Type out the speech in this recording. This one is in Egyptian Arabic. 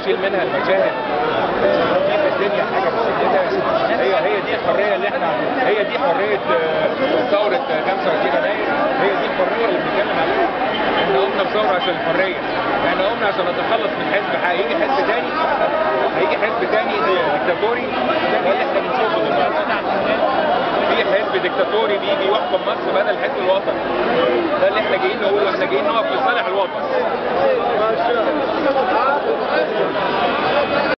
نشيل منها المشاهد دي في الدنيا حاجه بالشكل ده هي هي دي الحريه اللي احنا هي دي حريه آه، ثوره آه، 25 يناير هي دي الحريه اللي بنتكلم عليها احنا قمنا بثوره عشان الحريه احنا قمنا عشان نتخلص من حزب هيجي حزب تاني هيجي حزب تاني ديكتاتوري ده اللي احنا بنشوفه دلوقتي في حزب ديكتاتوري بيجي يحكم مصر بدل الحزب الوطني ده اللي احنا جايين نقوله احنا جايين نقف لصالح الوطن